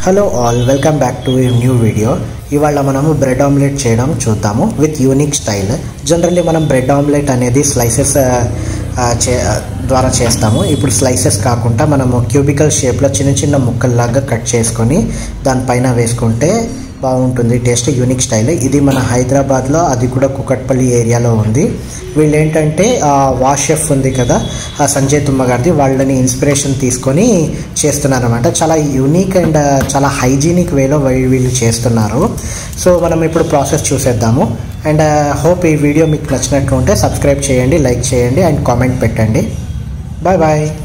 hello all welcome back to new video ఇవాళ మనము bread omelette చేయడం చూద్దాము విత్ యూనిక్ స్టైల్ జనరల్లీ మనం బ్రెడ్ ఆమ్లెట్ అనేది స్లైసెస్ చే ద్వారా చేస్తాము ఇప్పుడు స్లైసెస్ కాకుండా మనము క్యూబికల్ షేప్లో చిన్న చిన్న ముక్కల్లాగా కట్ చేసుకొని దానిపైన వేసుకుంటే బాగుంటుంది టేస్ట్ యూనిక్ స్టైల్ ఇది మన హైదరాబాద్లో అది కూడా కుకట్పల్లి ఏరియాలో ఉంది వీళ్ళు ఏంటంటే వాష్ షెఫ్ ఉంది కదా ఆ సంజయ్ తుమ్మ గారిది వాళ్ళని ఇన్స్పిరేషన్ తీసుకొని చేస్తున్నారు అనమాట చాలా యూనిక్ అండ్ చాలా హైజీనిక్ వేలో వీళ్ళు చేస్తున్నారు సో మనం ఇప్పుడు ప్రాసెస్ చూసేద్దాము అండ్ హోప్ ఈ వీడియో మీకు నచ్చినట్టు ఉంటే సబ్స్క్రైబ్ చేయండి లైక్ చేయండి అండ్ కామెంట్ పెట్టండి బాయ్ బాయ్